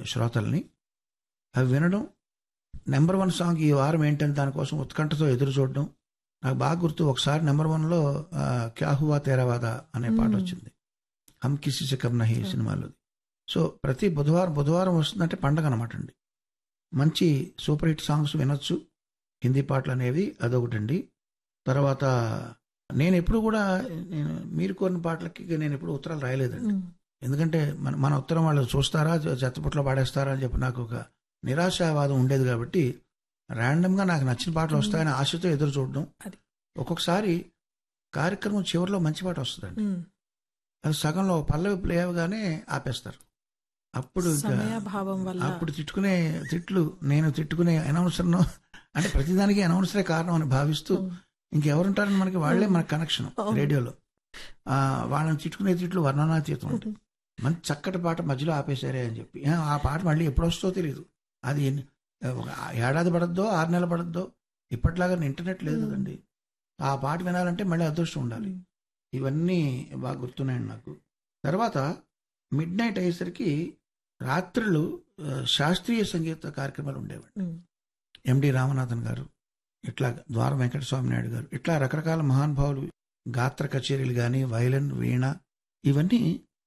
శ్రోతల్ని అవి వినడం number one song ఈ వారం ఏంటని దానికోసం ఉత్కంఠతో ఎదురు చూడడం నాకు బాగా గుర్తు ఒకసారి నెంబర్ వన్లో ఆ, క్యా హువా తేరావాదా అనే పాట మ్మ్. వచ్చింది హమ్ కిసి సే కబ్ నహీ సినిమాలో సో ప్రతి బుధవారం బుధవారం వస్తుందంటే పండగ అనమాట అండి మంచి సూపర్ హిట్ సాంగ్స్ వినొచ్చు హిందీ పాటలు అనేవి అదొకటండి తర్వాత నేను ఎప్పుడు కూడా నేను మీరు కోరిన పాటలకి నేను ఎప్పుడు ఉత్తరాలు రాయలేదండి ఉమ్, ఎందుకంటే మన మన ఉత్తరం వాళ్ళు చూస్తారా చెత్తపుట్లో పాడేస్తారా అని చెప్పి నాకు ఒక నిరాశావాదం ఉండేది కాబట్టి ర్యాండమ్గా నాకు నచ్చిన పాటలు వస్తాయని ఆశతో ఎదురు చూడడం అది. ఒక్కొక్కసారి కార్యక్రమం చివరిలో మంచి పాట వస్తుందండి ఉమ్. అది సగంలో పల్లవి ప్లే అవగానే ఆపేస్తారు అప్పుడు ఇంకా సమయాభావం వల్ల అప్పుడు తిట్టుకునే తిట్లు నేను తిట్టుకునే అనౌన్సర్ను అంటే ప్రతిదానికి అనౌన్సరే కారణం అని భావిస్తూ ఉమ్, ఇంకెవరుంటారని మనకి వాళ్ళే మన కనెక్షన్ అవును. రేడియోలో ఆ, వాళ్ళని తిట్టుకునే తిట్లు వర్ణనాతీతం ఉంటాయి ఉమ్, మంచి చక్కటి పాట మధ్యలో ఆపేశారే అని చెప్పి ఆ, ఆ పాట మళ్ళీ ఎప్పుడు వస్తుందో తెలియదు అది ఎన్ని- ఒక ఏడాది పడద్దో ఆరు నెలలు పడద్దో ఇప్పటిలాగా ఇంటర్నెట్ లేదు Hmm. కదండి ఆ పాట వినాలంటే మళ్ళీ అదృష్టం ఉండాలి ఉమ్, ఇవన్నీ బాగా గుర్తున్నాయండి నాకు తర్వాత మిడ్ నైట్ అయ్యేసరికి రాత్రులు ఆ, శాస్త్రీయ సంగీత కార్యక్రమాలు ఉండేవండి ఉమ్, ఎండి రామనాథన్ గారు ఇట్లా ద్వారం వెంకటస్వామి నాయుడు గారు ఇట్లా రకరకాల మహానుభావులు గాత్ర కచేరీలు కానీ వైలన్ వీణ ఇవన్నీ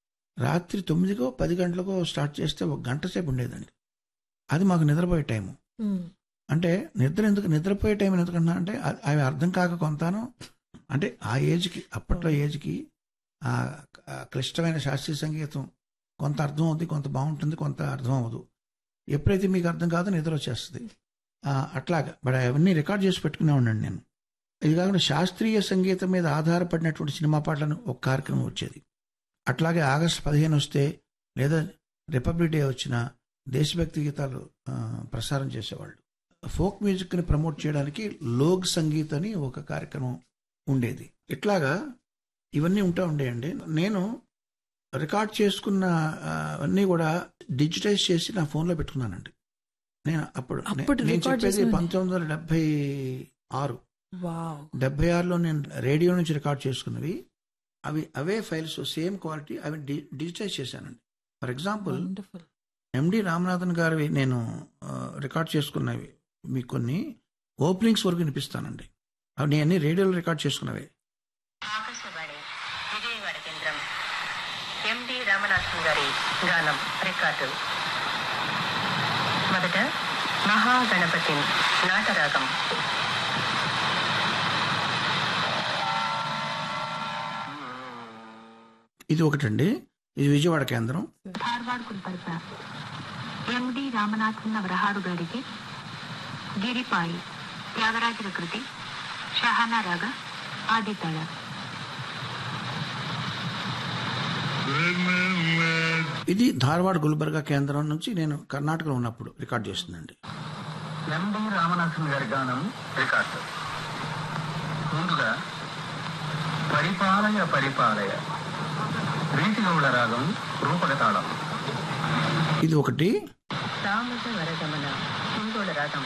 రాత్రి తొమ్మిదికో పది గంటలకో స్టార్ట్ చేస్తే ఒక గంట సేపు ఉండేదండి అది మాకు నిద్రపోయే టైము ఉమ్, అంటే నిద్ర ఎందుకు నిద్రపోయే టైం ఎందుకన్నా అంటే అ- అవి అర్థం కాక కొంతాను అంటే ఆ ఏజ్కి అప్పట్లో ఏజ్కి ఆ ఆ క్లిష్టమైన శాస్త్రీయ సంగీతం కొంత అర్థం అవుతుంది కొంత బాగుంటుంది కొంత అర్థం అవ్వదు ఎప్పుడైతే మీకు అర్థం కాదో నిద్ర వచ్చేస్తుంది ఆ, అట్లాగా బట్ అవన్నీ రికార్డ్ చేసి పెట్టుకునే ఉండండి నేను ఇది కాకుండా శాస్త్రీయ సంగీతం మీద ఆధారపడినటువంటి సినిమా పాటలను ఒక కార్యక్రమం వచ్చేది అట్లాగే ఆగస్టు పదిహేను వస్తే లేదా రిపబ్లిక్ డే వచ్చిన దేశభక్తి గీతాలు ఆ, ప్రసారం చేసేవాళ్ళు ఫోక్ మ్యూజిక్ని ప్రమోట్ చేయడానికి లోక్ సంగీత్ అని ఒక కార్యక్రమం ఉండేది ఇట్లాగా ఇవన్నీ ఉంటా ఉండేయండి నేను రికార్డ్ చేసుకున్న ఆ, అన్నీ కూడా డిజిటైజ్ చేసి నా ఫోన్లో పెట్టుకున్నానండి నేను అప్పుడు నే- అప్పుడు నేను రికార్డ్ చెప్పేది చేసినవి? పంతొమ్మిది వందల డెబ్బై ఆరు వావ్ డెబ్బై ఆరులో నేను రేడియో నుంచి రికార్డ్ చేసుకున్నవి అవి అవే ఫైల్స్ సేమ్ క్వాలిటీ అవి డి డిజిటైజ్ చేశానండి for example wonderful MD Ramanathan గారివి నేను ఆ, రికార్డ్ చేసుకున్నవి మీకు కొన్ని ఓపెనింగ్స్ వరకు వినిపిస్తానండి అవి నేను అన్ని రేడియోలో రికార్డ్ చేసుకున్నవే ఆకాశవాణి విజయవాడ కేంద్రం ఎండి రామనాథన్ గారి గానం రికార్డు మొదట మహాగణపతి నాటరాగం ఇది ఒకటండి ఇది విజయవాడ కేంద్రం ಧಾರವಾಡ ಗುಲ್ಬರ್ಗ ಎಂಡಿ ರಾಮನಾಥನ್ ಅವರಹಾಡು గారికి ಗಿರಿಪಾಯಿ ತ್ಯಾಗರಾಜರ ಕೃತಿ ಶಹನ ರಾಗ ಆದಿತಾಳ ఇది ధార్వాడ్ గుల్బర్గా కేంద్రం నుంచి నేను కర్ణాటకలో ఉన్నప్పుడు రికార్డ్ చేస్తుందండి ఎండి రామనాథన్ గారి గానం రికార్డు ముందుగా పరిపాలయ పరిపాలయ రీతిగౌళ రాగం రూపక తాళం ఇది ఒకటి తామస వరగమన హిందోళ రాగం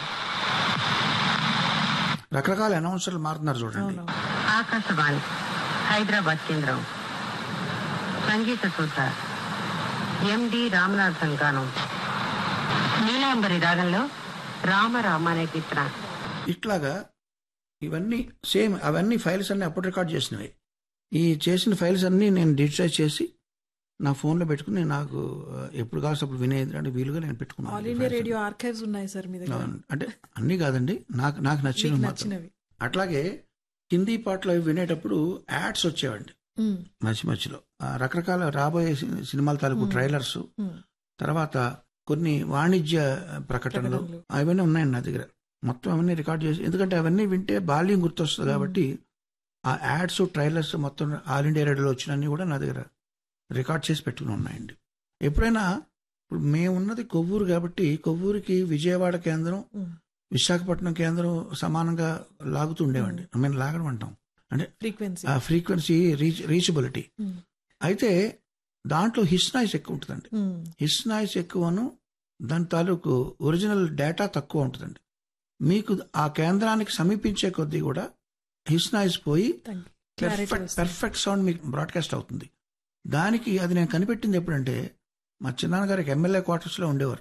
రకరకాల అనౌన్సర్లు మారుతున్నారు చూడండి అవును ఆకాశవాణి హైదరాబాద్ కేంద్రం సంగీత సూత ఎండి రామనాథన్ గానం నీలాంబరి రాగంలో రామ రామ అనే కీర్తన ఇట్లాగా ఇవన్నీ సేమ్ అవన్నీ ఫైల్స్ అన్ని అప్పుడు రికార్డ్ చేసినవి ఈ చేసిన ఫైల్స్ అన్నీ నేను డిజిటైజ్ చేసి నా ఫోన్లో పెట్టుకుని నాకు ఆ, ఎప్పుడు కావాల్సి అప్పుడు వినేది అంటే వీలుగా నేను పెట్టుకున్నాను ఆల్ ఈ ఇండియా files రేడియో ఆర్కైవ్స్ ఉన్నాయి సార్ మీ అన్ని. దగ్గర అవును. అంటే అన్నీ కాదండి నాకు నాకు నచ్చినవి మీకు మాత్రం నచ్చినవి అట్లాగే హిందీ పాటలు అవి వినేటప్పుడు యాడ్స్ వచ్చేవండి ఉమ్, మధ్య మధ్యలో ఆ, రకరకాల రాబోయే సి- సినిమాల తాలూకు Hmm. ట్రైలర్స్ ఉమ్, తర్వాత కొన్ని వాణిజ్య ప్రకటనలు ప్రకటనలు. అవన్నీ ఉన్నాయండి నా దగ్గర మొత్తం అవన్నీ రికార్డ్ చేసి ఎందుకంటే అవన్నీ వింటే బాల్యం గుర్తొస్తుంది కాబట్టి ఆ యాడ్స్ ట్రైలర్స్ మొత్తం ఆల్ ఇండియా రేడియోలో వచ్చినన్ని కూడా నా దగ్గర రికార్డ్ చేసి పెట్టుకుని ఉన్నాయండి ఎప్పుడైనా ఇప్పుడు మేము ఉన్నది కొవ్వూరు కాబట్టి కొవ్వూరికి విజయవాడ కేంద్రం ఉమ్. విశాఖపట్నం కేంద్రం సమానంగా లాగుతూ ఉండేవండి ఐ మీన్ లాగడం అంటాం అంటే ఫ్రీక్వెన్సీ ఆ ఫ్రీక్వెన్సీ రీచ్ రీచబిలిటీ ఉమ్, అయితే దాంట్లో హిస్ నాయిస్ ఎక్కువ ఉంటుందండి ఉమ్, హిస్ నాయిస్ ఎక్కువను దాని తాలూకు ఒరిజినల్ డేటా తక్కువ ఉంటుందండి మీకు ఆ కేంద్రానికి సమీపించే కొద్దీ కూడా హిస్ నాయిస్ పోయి thank you. Clarity పెర్ఫెక్ట్ వస్తుంది. పెర్ఫెక్ట్ సౌండ్ మీకు బ్రాడ్కాస్ట్ అవుతుంది దానికి అది నేను కనిపెట్టింది ఎప్పుడంటే మా చిన్నాన్నగారికి ఎమ్మెల్యే క్వార్టర్స్లో ఉండేవారు